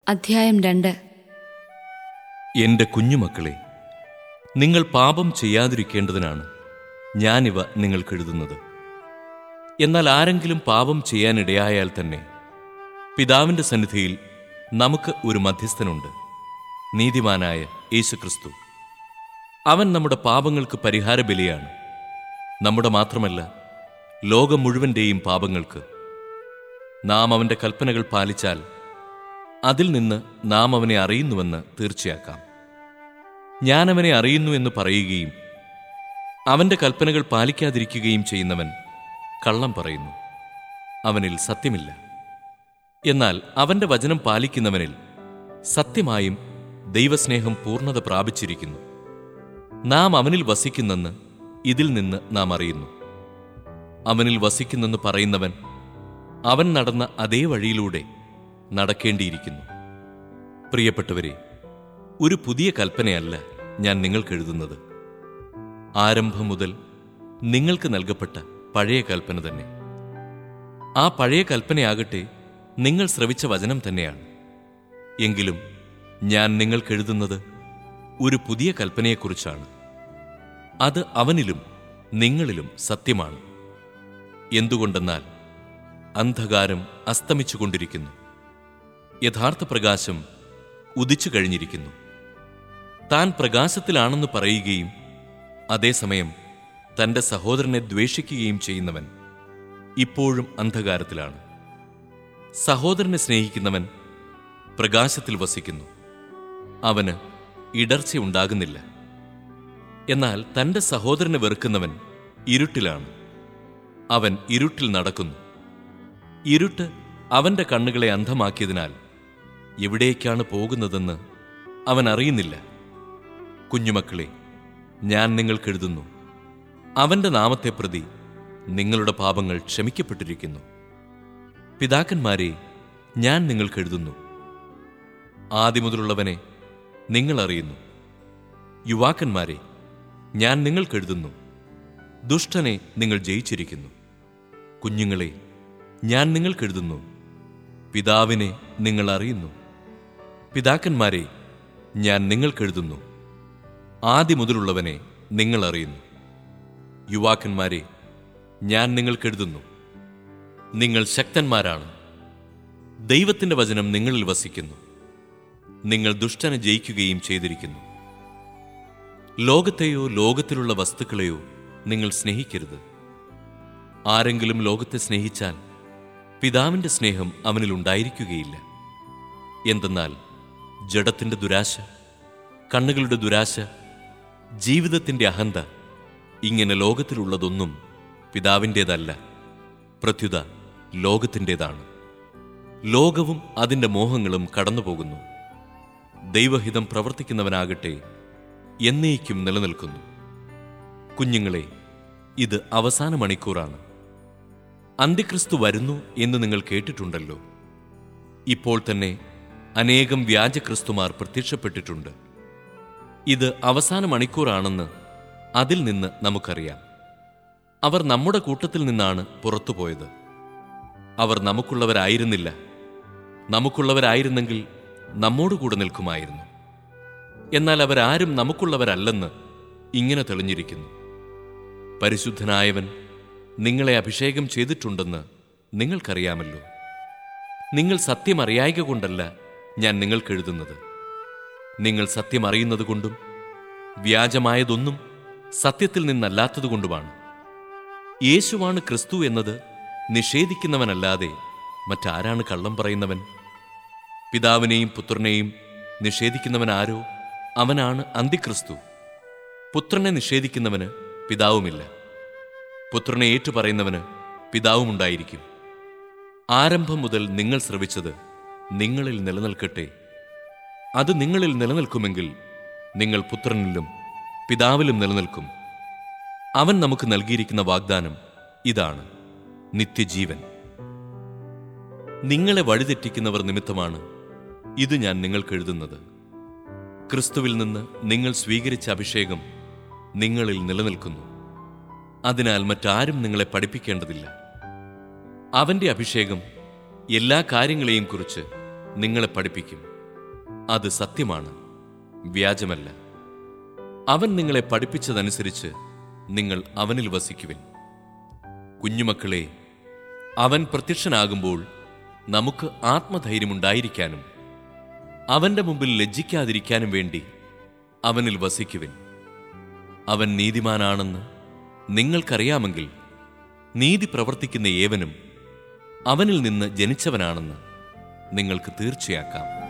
അധ്യായം രണ്ട് എന്റെ കുഞ്ഞുമക്കളെ നിങ്ങൾ പാപം ചെയ്യാതിരിക്കേണ്ടതിനാണ് ഞാനിവ നിങ്ങൾക്കെഴുതുന്നത് എന്നാൽ ആരെങ്കിലും പാപം ചെയ്യാനിടയായാൽ തന്നെ പിതാവിന്റെ സന്നിധിയിൽ നമുക്ക് ഒരു മധ്യസ്ഥനുണ്ട് നീതിമാനായ യേശുക്രിസ്തു അവൻ നമ്മുടെ പാപങ്ങൾക്ക് പരിഹാര ബലിയാണ് നമ്മുടെ മാത്രമല്ല ലോകം മുഴുവന്റെയും പാപങ്ങൾക്ക് നാം അവന്റെ കൽപ്പനകൾ പാലിച്ചാൽ അതിൽ നിന്ന് നാം അവനെ അറിയുന്നുവെന്ന് തീർച്ചയാക്കാം ഞാൻ അവനെ അറിയുന്നു എന്ന് പറയുകയും അവന്റെ കൽപ്പനകൾ പാലിക്കാതിരിക്കുകയും ചെയ്യുന്നവൻ കള്ളം പറയുന്നു അവനിൽ സത്യമില്ല എന്നാൽ അവന്റെ വചനം പാലിക്കുന്നവനിൽ സത്യമായും ദൈവസ്നേഹം പൂർണ്ണത പ്രാപിച്ചിരിക്കുന്നു നാം അവനിൽ വസിക്കുന്നെന്ന് ഇതിൽ നിന്ന് നാം അറിയുന്നു അവനിൽ വസിക്കുന്നെന്ന് പറയുന്നവൻ അവൻ നടന്ന അതേ വഴിയിലൂടെ നടക്കേണ്ടിയിരിക്കുന്നു പ്രിയപ്പെട്ടവരെ ഒരു പുതിയ കൽപ്പനയല്ല ഞാൻ നിങ്ങൾക്കെഴുതുന്നത് ആരംഭം മുതൽ നിങ്ങൾക്ക് നൽകപ്പെട്ട പഴയ കൽപ്പന തന്നെ ആ പഴയ കൽപ്പനയാകട്ടെ നിങ്ങൾ ശ്രവിച്ച വചനം തന്നെയാണ് എങ്കിലും ഞാൻ നിങ്ങൾക്കെഴുതുന്നത് ഒരു പുതിയ കൽപ്പനയെക്കുറിച്ചാണ് അത് അവനിലും നിങ്ങളിലും സത്യമാണ് എന്തുകൊണ്ടെന്നാൽ അന്ധകാരം അസ്തമിച്ചുകൊണ്ടിരിക്കുന്നു യഥാർത്ഥ പ്രകാശം ഉദിച്ചു കഴിഞ്ഞിരിക്കുന്നു താൻ പ്രകാശത്തിലാണെന്ന് പറയുകയും അതേസമയം തന്റെ സഹോദരനെ ദ്വേഷിക്കുകയും ചെയ്യുന്നവൻ ഇപ്പോഴും അന്ധകാരത്തിലാണ് സഹോദരനെ സ്നേഹിക്കുന്നവൻ പ്രകാശത്തിൽ വസിക്കുന്നു അവന് ഇടർച്ചയുണ്ടാകുന്നില്ല എന്നാൽ തന്റെ സഹോദരനെ വെറുക്കുന്നവൻ ഇരുട്ടിലാണ് അവൻ ഇരുട്ടിൽ നടക്കുന്നു ഇരുട്ട് അവന്റെ കണ്ണുകളെ അന്ധമാക്കിയതിനാൽ എവിടേക്കാണ് പോകുന്നതെന്ന് അവൻ അറിയുന്നില്ല കുഞ്ഞുമക്കളെ ഞാൻ നിങ്ങൾക്കെഴുതുന്നു അവന്റെ നാമത്തെ പ്രതി നിങ്ങളുടെ പാപങ്ങൾ ക്ഷമിക്കപ്പെട്ടിരിക്കുന്നു പിതാക്കന്മാരെ ഞാൻ നിങ്ങൾക്കെഴുതുന്നു ആദ്യമുതലുള്ളവനെ നിങ്ങൾ അറിയുന്നു യുവാക്കന്മാരെ ഞാൻ നിങ്ങൾക്കെഴുതുന്നു ദുഷ്ടനെ നിങ്ങൾ ജയിച്ചിരിക്കുന്നു കുഞ്ഞുങ്ങളെ ഞാൻ നിങ്ങൾക്കെഴുതുന്നു പിതാവിനെ നിങ്ങൾ അറിയുന്നു പിതാക്കന്മാരെ ഞാൻ നിങ്ങൾക്കെഴുതുന്നു ആദ്യം മുതലുള്ളവനെ നിങ്ങൾ അറിയുന്നു യുവാക്കന്മാരെ ഞാൻ നിങ്ങൾക്കെഴുതുന്നു നിങ്ങൾ ശക്തന്മാരാണ് ദൈവത്തിന്റെ വചനം നിങ്ങളിൽ വസിക്കുന്നു നിങ്ങൾ ദുഷ്ടനെ ജയിക്കുകയും ചെയ്തിരിക്കുന്നു ലോകത്തെയോ ലോകത്തിലുള്ള വസ്തുക്കളെയോ നിങ്ങൾ സ്നേഹിക്കരുത് ആരെങ്കിലും ലോകത്തെ സ്നേഹിച്ചാൽ പിതാവിന്റെ സ്നേഹം അവനിൽ ഉണ്ടായിരിക്കുകയില്ല എന്തെന്നാൽ ജഡത്തിന്റെ ദുരാശ കണ്ണുകളുടെ ദുരാശ ജീവിതത്തിന്റെ അഹന്ത ഇങ്ങനെ ലോകത്തിലുള്ളതൊന്നും പിതാവിൻ്റേതല്ല പ്രത്യുത ലോകത്തിൻ്റെതാണ് ലോകവും അതിൻ്റെ മോഹങ്ങളും കടന്നുപോകുന്നു ദൈവഹിതം പ്രവർത്തിക്കുന്നവനാകട്ടെ എന്നേക്കും നിലനിൽക്കുന്നു കുഞ്ഞുങ്ങളെ ഇത് അവസാന മണിക്കൂറാണ് അന്ത്യക്രിസ്തു വരുന്നു എന്ന് നിങ്ങൾ കേട്ടിട്ടുണ്ടല്ലോ ഇപ്പോൾ തന്നെ അനേകം വ്യാജക്രിസ്തുമാർ പ്രത്യക്ഷപ്പെട്ടിട്ടുണ്ട് ഇത് അവസാന മണിക്കൂറാണെന്ന് അതിൽ നിന്ന് നമുക്കറിയാം അവർ നമ്മുടെ കൂട്ടത്തിൽ നിന്നാണ് പുറത്തുപോയത് അവർ നമുക്കുള്ളവരായിരുന്നില്ല നമുക്കുള്ളവരായിരുന്നെങ്കിൽ നമ്മോടുകൂടെ നിൽക്കുമായിരുന്നു എന്നാൽ അവരാരും നമുക്കുള്ളവരല്ലെന്ന് ഇങ്ങനെ തെളിഞ്ഞിരിക്കുന്നു പരിശുദ്ധനായവൻ നിങ്ങളെ അഭിഷേകം ചെയ്തിട്ടുണ്ടെന്ന് നിങ്ങൾക്കറിയാമല്ലോ നിങ്ങൾ സത്യം അറിയായിക കൊണ്ടല്ല ഞാൻ നിങ്ങൾക്കെഴുതുന്നത് നിങ്ങൾ സത്യം അറിയുന്നതുകൊണ്ടും വ്യാജമായതൊന്നും സത്യത്തിൽ നിന്നല്ലാത്തതുകൊണ്ടുമാണ് യേശുവാണ് ക്രിസ്തു എന്നത് നിഷേധിക്കുന്നവനല്ലാതെ മറ്റാരാണ് കള്ളം പറയുന്നവൻ പിതാവിനെയും പുത്രനെയും നിഷേധിക്കുന്നവൻ ആരോ അവനാണ് അന്തിക്രിസ്തു പുത്രനെ നിഷേധിക്കുന്നവന് പിതാവുമില്ല പുത്രനെ ഏറ്റുപറയുന്നവന് പിതാവുമുണ്ടായിരിക്കും ആരംഭം മുതൽ നിങ്ങൾ ശ്രവിച്ചത് നിങ്ങളിൽ നിലനിൽക്കട്ടെ അത് നിങ്ങളിൽ നിലനിൽക്കുമെങ്കിൽ നിങ്ങൾ പുത്രനിലും പിതാവിലും നിലനിൽക്കും അവൻ നമുക്ക് നൽകിയിരിക്കുന്ന വാഗ്ദാനം ഇതാണ് നിത്യജീവൻ നിങ്ങളെ വഴിതെറ്റിക്കുന്നവർ നിമിത്തമാണ് ഇത് ഞാൻ നിങ്ങൾക്ക് എഴുതുന്നത് ക്രിസ്തുവിൽ നിന്ന് നിങ്ങൾ സ്വീകരിച്ച അഭിഷേകം നിങ്ങളിൽ നിലനിൽക്കുന്നു അതിനാൽ മറ്റാരും നിങ്ങളെ പഠിപ്പിക്കേണ്ടതില്ല അവന്റെ അഭിഷേകം എല്ലാ കാര്യങ്ങളെയും കുറിച്ച് നിങ്ങളെ പഠിപ്പിക്കും അത് സത്യമാണ് വ്യാജമല്ല അവൻ നിങ്ങളെ പഠിപ്പിച്ചതനുസരിച്ച് നിങ്ങൾ അവനിൽ വസിക്കുവിൻ കുഞ്ഞുമക്കളെ അവൻ പ്രത്യക്ഷനാകുമ്പോൾ നമുക്ക് ആത്മധൈര്യമുണ്ടായിരിക്കാനും അവന്റെ മുമ്പിൽ ലജ്ജിക്കാതിരിക്കാനും വേണ്ടി അവനിൽ വസിക്കുവിൻ അവൻ നീതിമാനാണെന്ന് നിങ്ങൾക്കറിയാമെങ്കിൽ നീതി പ്രവർത്തിക്കുന്ന ഏവനും അവനിൽ നിന്ന് ജനിച്ചവനാണെന്ന് നിങ്ങൾക്ക് തീർച്ചയാക്കാം